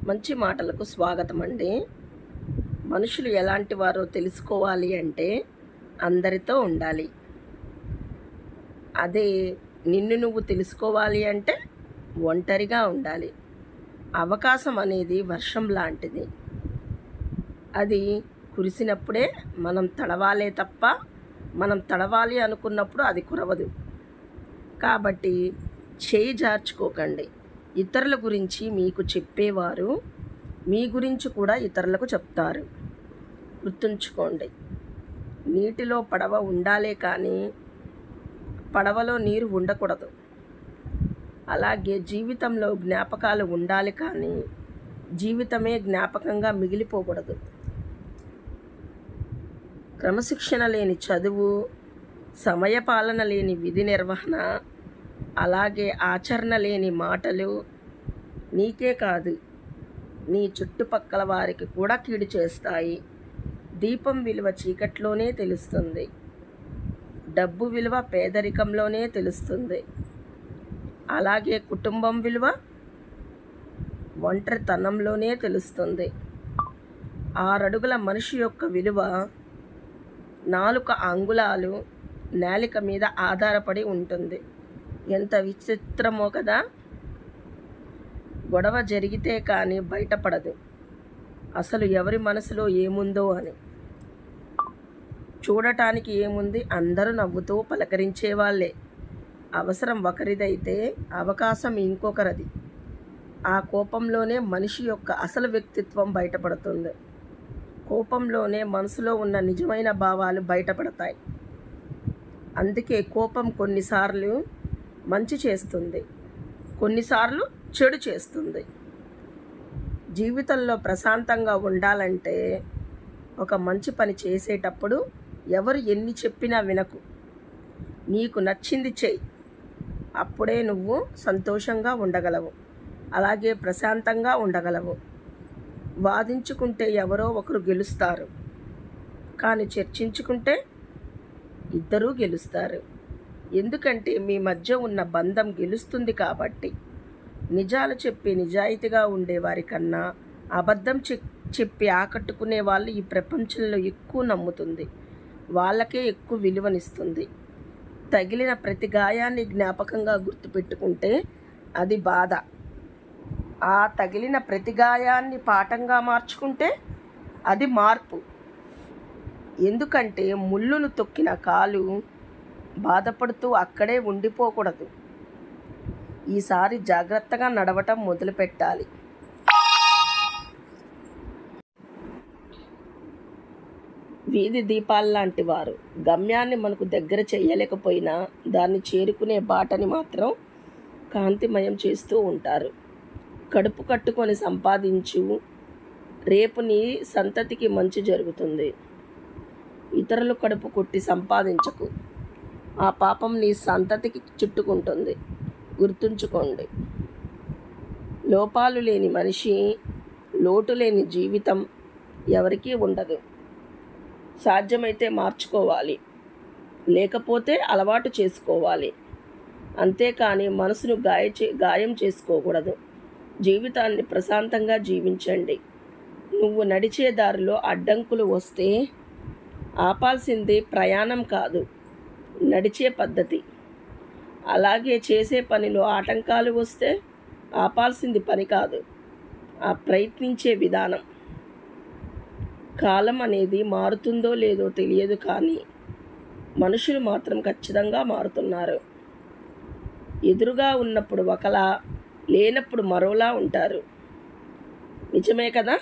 మంచి మాటలకు స్వాగతం అండి మనుషులు ఎలాంటి వారో తెలుసుకోవాలి అంటే అందరితో ఉండాలి అదే నిన్ను నువ్వు తెలుసుకోవాలి అంటే ఒంటరిగా ఉండాలి అవకాశం అనేది వర్షం లాంటిది అది కురిసినప్పుడే మనం తడవాలే తప్ప మనం తడవాలి అనుకున్నప్పుడు అది కురవదు కాబట్టి చేయి జార్చుకోకండి ఇతరుల గురించి మీకు చెప్పేవారు మీ గురించి కూడా ఇతరులకు చెప్తారు గుర్తుంచుకోండి నీటిలో పడవ ఉండాలే కానీ పడవలో నీరు ఉండకూడదు అలాగే జీవితంలో జ్ఞాపకాలు ఉండాలి కానీ జీవితమే జ్ఞాపకంగా మిగిలిపోకూడదు క్రమశిక్షణ లేని చదువు సమయపాలన లేని విధి నిర్వహణ అలాగే ఆచరణ లేని మాటలు నీకే కాదు నీ చుట్టుపక్కల వారికి కూడా కీడు చేస్తాయి దీపం విలువ చీకట్లోనే తెలుస్తుంది డబ్బు విలువ పేదరికంలోనే తెలుస్తుంది అలాగే కుటుంబం విలువ ఒంటరితనంలోనే తెలుస్తుంది ఆరడుగుల మనిషి యొక్క విలువ నాలుక అంగుళాలు నేలిక మీద ఆధారపడి ఉంటుంది ఎంత విచిత్రమో కదా గొడవ జరిగితే కానీ బయటపడదు అసలు ఎవరి మనసులో ఏముందో అని చూడటానికి ఏముంది అందరూ నవ్వుతూ పలకరించే వాళ్ళే అవసరం ఒకరిదైతే అవకాశం ఇంకొకరిది ఆ కోపంలోనే మనిషి యొక్క అసలు వ్యక్తిత్వం బయటపడుతుంది కోపంలోనే మనసులో ఉన్న నిజమైన భావాలు బయటపడతాయి అందుకే కోపం కొన్నిసార్లు మంచి చేస్తుంది కొన్నిసార్లు చెడు చేస్తుంది జీవితంలో ప్రశాంతంగా ఉండాలంటే ఒక మంచి పని చేసేటప్పుడు ఎవరు ఎన్ని చెప్పినా వినకు నీకు నచ్చింది చెయ్యి అప్పుడే నువ్వు సంతోషంగా ఉండగలవు అలాగే ప్రశాంతంగా ఉండగలవు వాదించుకుంటే ఎవరో ఒకరు గెలుస్తారు కానీ చర్చించుకుంటే ఇద్దరూ గెలుస్తారు ఎందుకంటే మీ మధ్య ఉన్న బంధం గెలుస్తుంది కాబట్టి నిజాలు చెప్పి నిజాయితీగా ఉండే వారికన్నా అబద్ధం చె- చెప్పి ఆకట్టుకునే వాళ్ళు ఈ ప్రపంచంలో ఎక్కువ నమ్ముతుంది వాళ్ళకే ఎక్కువ విలువనిస్తుంది తగిలిన ప్రతి గాయాన్ని జ్ఞాపకంగా గుర్తుపెట్టుకుంటే అది బాధ ఆ తగిలిన ప్రతి గాయాన్ని పాఠంగా మార్చుకుంటే అది మార్పు ఎందుకంటే ముళ్ళును తొక్కిన కాలు బాధపడుతూ అక్కడే ఉండిపోకూడదు ఈసారి జాగ్రత్తగా నడవటం మొదలుపెట్టాలి వీధి దీపాల్లాంటి వారు గమ్యాన్ని మనకు దగ్గర చేయలేకపోయినా దాన్ని చేరుకునే బాటని మాత్రం కాంతిమయం చేస్తూ ఉంటారు కడుపు కట్టుకొని సంపాదించు రేపు నీ సంతతికి మంచి జరుగుతుంది ఇతరులు కడుపు కొట్టి సంపాదించకు ఆ పాపం నీ సంతతికి చుట్టుకుంటుంది గుర్తుంచుకోండి లోపాలు లేని మనిషి లోటు లేని జీవితం ఎవరికీ ఉండదు సాధ్యమైతే మార్చుకోవాలి లేకపోతే అలవాటు చేసుకోవాలి అంతేకాని మనసును గాయ చే గాయం చేసుకోకూడదు జీవితాన్ని ప్రశాంతంగా జీవించండి నువ్వు నడిచే దారిలో అడ్డంకులు వస్తే ఆపాల్సింది ప్రయాణం కాదు నడిచే పద్ధతి అలాగే చేసే పనిలో ఆటంకాలు వస్తే ఆపాల్సింది పని కాదు ఆ ప్రయత్నించే విధానం కాలం అనేది మారుతుందో లేదో తెలియదు కానీ మనుషులు మాత్రం ఖచ్చితంగా మారుతున్నారు ఎదురుగా ఉన్నప్పుడు ఒకలా లేనప్పుడు మరోలా ఉంటారు నిజమే కదా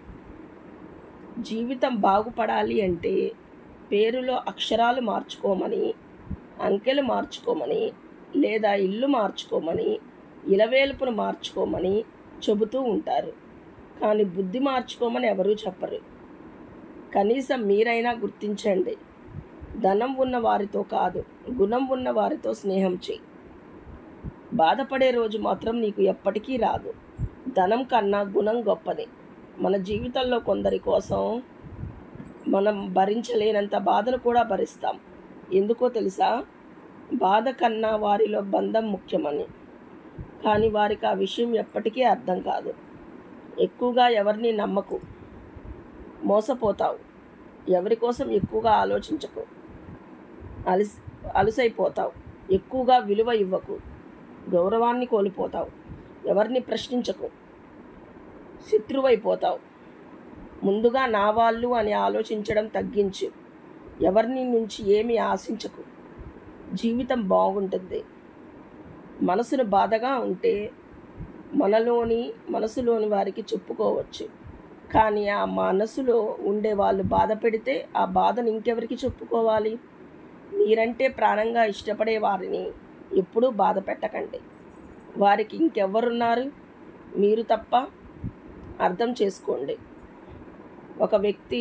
జీవితం బాగుపడాలి అంటే పేరులో అక్షరాలు మార్చుకోమని అంకెలు మార్చుకోమని లేదా ఇల్లు మార్చుకోమని ఇలవేలుపును మార్చుకోమని చెబుతూ ఉంటారు కానీ బుద్ధి మార్చుకోమని ఎవరూ చెప్పరు కనీసం మీరైనా గుర్తించండి ధనం ఉన్న వారితో కాదు గుణం ఉన్న వారితో స్నేహం చేయి బాధపడే రోజు మాత్రం నీకు ఎప్పటికీ రాదు ధనం కన్నా గుణం గొప్పది మన జీవితంలో కొందరి కోసం మనం భరించలేనంత బాధను కూడా భరిస్తాం ఎందుకో తెలుసా బాధ కన్నా వారిలో బంధం ముఖ్యమని కానీ వారికి ఆ విషయం ఎప్పటికీ అర్థం కాదు ఎక్కువగా ఎవరిని నమ్మకు మోసపోతావు ఎవరి కోసం ఎక్కువగా ఆలోచించకు అలసి అలసైపోతావు ఎక్కువగా విలువ ఇవ్వకు గౌరవాన్ని కోల్పోతావు ఎవరిని ప్రశ్నించకు శత్రువైపోతావు ముందుగా నా వాళ్ళు అని ఆలోచించడం తగ్గించు ఎవరిని నుంచి ఏమీ ఆశించకు జీవితం బాగుంటుంది మనసును బాధగా ఉంటే మనలోని మనసులోని వారికి చెప్పుకోవచ్చు కానీ ఆ మనసులో ఉండే వాళ్ళు బాధ పెడితే ఆ బాధను ఇంకెవరికి చెప్పుకోవాలి మీరంటే ప్రాణంగా ఇష్టపడే వారిని ఎప్పుడూ బాధ పెట్టకండి వారికి ఇంకెవ్వరున్నారు మీరు తప్ప అర్థం చేసుకోండి ఒక వ్యక్తి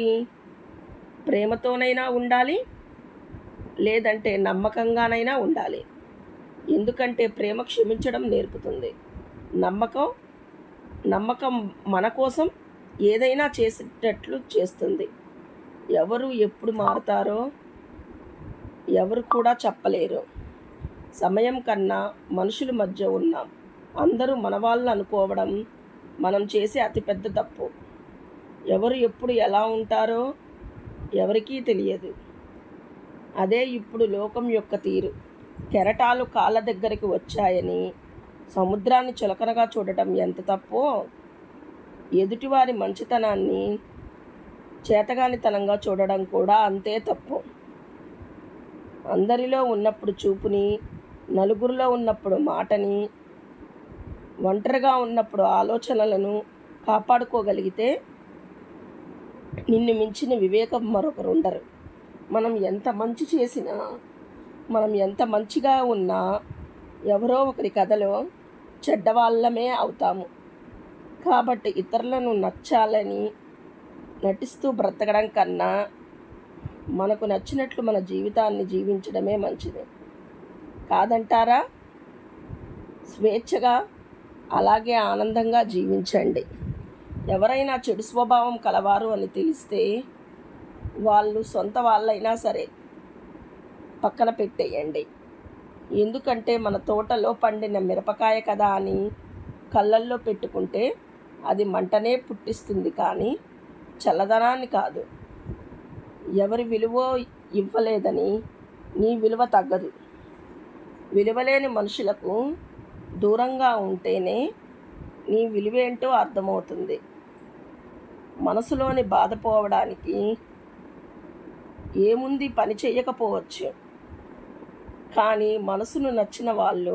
ప్రేమతోనైనా ఉండాలి లేదంటే నమ్మకంగానైనా ఉండాలి ఎందుకంటే ప్రేమ క్షమించడం నేర్పుతుంది నమ్మకం నమ్మకం మన కోసం ఏదైనా చేసేటట్లు చేస్తుంది ఎవరు ఎప్పుడు మారుతారో ఎవరు కూడా చెప్పలేరు సమయం కన్నా మనుషుల మధ్య ఉన్నాం అందరూ మన వాళ్ళు అనుకోవడం మనం చేసే అతిపెద్ద తప్పు ఎవరు ఎప్పుడు ఎలా ఉంటారో ఎవరికీ తెలియదు అదే ఇప్పుడు లోకం యొక్క తీరు కెరటాలు కాళ్ళ దగ్గరికి వచ్చాయని సముద్రాన్ని చులకనగా చూడటం ఎంత తప్పో ఎదుటివారి మంచితనాన్ని చేతగానితనంగా చూడడం కూడా అంతే తప్పు అందరిలో ఉన్నప్పుడు చూపుని నలుగురిలో ఉన్నప్పుడు మాటని ఒంటరిగా ఉన్నప్పుడు ఆలోచనలను కాపాడుకోగలిగితే నిన్ను మించిన వివేకం మరొకరు ఉండరు మనం ఎంత మంచి చేసినా మనం ఎంత మంచిగా ఉన్నా ఎవరో ఒకరి కథలో చెడ్డవాళ్ళమే అవుతాము కాబట్టి ఇతరులను నచ్చాలని నటిస్తూ బ్రతకడం కన్నా మనకు నచ్చినట్లు మన జీవితాన్ని జీవించడమే మంచిది కాదంటారా స్వేచ్ఛగా అలాగే ఆనందంగా జీవించండి ఎవరైనా చెడు స్వభావం కలవారు అని తెలిస్తే వాళ్ళు సొంత వాళ్ళైనా సరే పక్కన పెట్టేయండి ఎందుకంటే మన తోటలో పండిన మిరపకాయ కదా అని కళ్ళల్లో పెట్టుకుంటే అది మంటనే పుట్టిస్తుంది కానీ చల్లదనాన్ని కాదు ఎవరి విలువ ఇవ్వలేదని నీ విలువ తగ్గదు విలువలేని మనుషులకు దూరంగా ఉంటేనే నీ విలువేంటో అర్థమవుతుంది మనసులోని బాధపోవడానికి ఏముంది పని చేయకపోవచ్చు కానీ మనసును నచ్చిన వాళ్ళు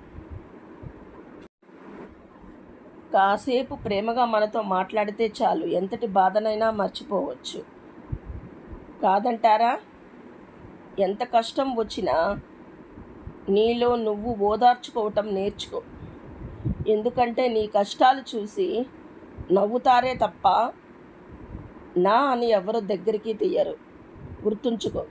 కాసేపు ప్రేమగా మనతో మాట్లాడితే చాలు ఎంతటి బాధనైనా మర్చిపోవచ్చు కాదంటారా ఎంత కష్టం వచ్చినా నీలో నువ్వు ఓదార్చుకోవటం నేర్చుకో ఎందుకంటే నీ కష్టాలు చూసి నవ్వుతారే తప్ప నా అని ఎవరు దగ్గరికి తీయరు గుర్తుంచుకో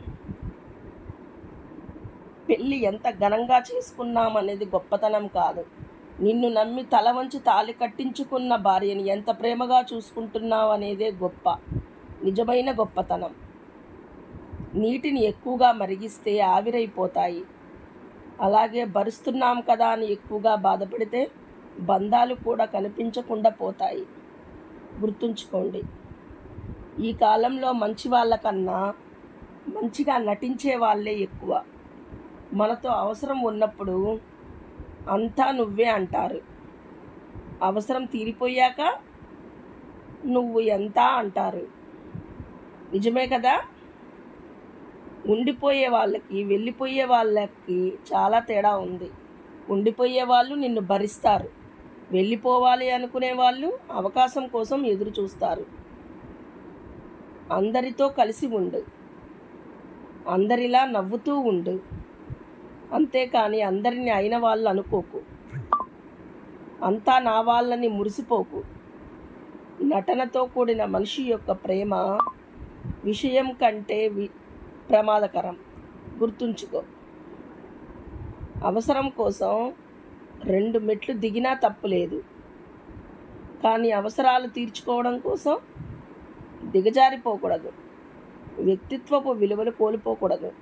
పెళ్ళి ఎంత ఘనంగా చేసుకున్నామనేది గొప్పతనం కాదు నిన్ను నమ్మి తల వంచి తాళి కట్టించుకున్న భార్యని ఎంత ప్రేమగా చూసుకుంటున్నావు అనేదే గొప్ప నిజమైన గొప్పతనం నీటిని ఎక్కువగా మరిగిస్తే ఆవిరైపోతాయి అలాగే భరుస్తున్నాం కదా అని ఎక్కువగా బాధపడితే బంధాలు కూడా కనిపించకుండా పోతాయి గుర్తుంచుకోండి ఈ కాలంలో మంచి వాళ్ళకన్నా మంచిగా నటించే వాళ్ళే ఎక్కువ మనతో అవసరం ఉన్నప్పుడు అంతా నువ్వే అంటారు అవసరం తీరిపోయాక నువ్వు ఎంత అంటారు నిజమే కదా ఉండిపోయే వాళ్ళకి వెళ్ళిపోయే వాళ్ళకి చాలా తేడా ఉంది ఉండిపోయే వాళ్ళు నిన్ను భరిస్తారు వెళ్ళిపోవాలి అనుకునే వాళ్ళు అవకాశం కోసం ఎదురు చూస్తారు అందరితో కలిసి ఉండు అందరిలా నవ్వుతూ ఉండు అంతేకాని అందరిని అయిన వాళ్ళు అనుకోకు అంతా నా వాళ్ళని మురిసిపోకు నటనతో కూడిన మనిషి యొక్క ప్రేమ విషయం కంటే వి ప్రమాదకరం గుర్తుంచుకో అవసరం కోసం రెండు మెట్లు దిగినా తప్పులేదు కానీ అవసరాలు తీర్చుకోవడం కోసం దిగజారిపోకూడదు వ్యక్తిత్వపు విలువలు కోల్పోకూడదు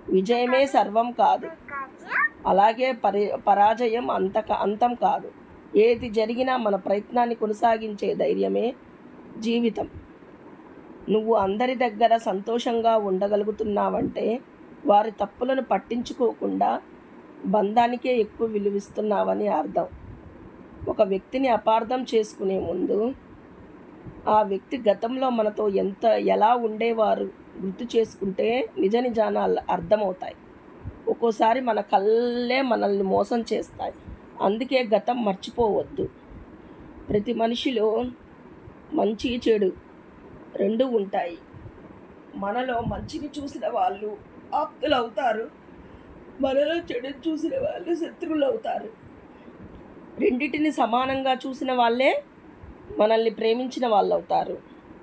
విజయమే సర్వం కాదు అలాగే పరి పరాజయం అంత అంతం కాదు ఏది జరిగినా మన ప్రయత్నాన్ని కొనసాగించే ధైర్యమే జీవితం నువ్వు అందరి దగ్గర సంతోషంగా ఉండగలుగుతున్నావంటే వారి తప్పులను పట్టించుకోకుండా బంధానికే ఎక్కువ విలువిస్తున్నావని అర్థం ఒక వ్యక్తిని అపార్థం చేసుకునే ముందు ఆ వ్యక్తి గతంలో మనతో ఎంత ఎలా ఉండేవారు గుర్తు చేసుకుంటే నిజ నిజానాలు అర్థమవుతాయి ఒక్కోసారి మన కళ్ళే మనల్ని మోసం చేస్తాయి అందుకే గతం మర్చిపోవద్దు ప్రతి మనిషిలో మంచి చెడు రెండు ఉంటాయి మనలో మంచిని చూసిన వాళ్ళు ఆప్తులు అవుతారు మనలో చెడుని చూసిన వాళ్ళు శత్రువులు అవుతారు రెండిటిని సమానంగా చూసిన వాళ్ళే మనల్ని ప్రేమించిన వాళ్ళు అవుతారు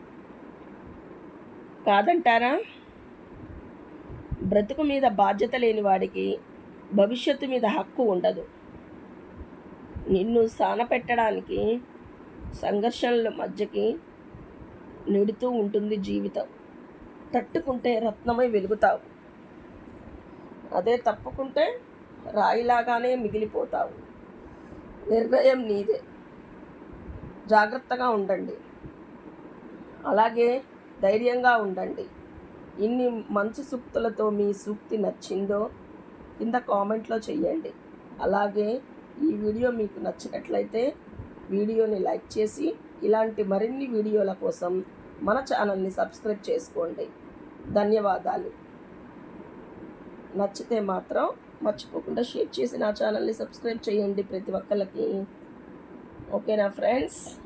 కాదంటారా బ్రతుకు మీద బాధ్యత లేని వాడికి భవిష్యత్తు మీద హక్కు ఉండదు నిన్ను సానపెట్టడానికి సంఘర్షణల మధ్యకి నెడుతూ ఉంటుంది జీవితం తట్టుకుంటే రత్నమై వెలుగుతావు అదే తప్పుకుంటే రాయిలాగానే మిగిలిపోతావు నిర్ణయం నీదే జాగ్రత్తగా ఉండండి అలాగే ధైర్యంగా ఉండండి ఇన్ని మంచి సూక్తులతో మీ సూక్తి నచ్చిందో కింద కామెంట్లో చెయ్యండి అలాగే ఈ వీడియో మీకు నచ్చినట్లయితే వీడియోని లైక్ చేసి ఇలాంటి మరిన్ని వీడియోల కోసం మన ఛానల్ని సబ్స్క్రైబ్ చేసుకోండి ధన్యవాదాలు నచ్చితే మాత్రం మర్చిపోకుండా షేర్ చేసి నా ఛానల్ని సబ్స్క్రైబ్ చేయండి ప్రతి ఒక్కరికి ఓకేనా ఫ్రెండ్స్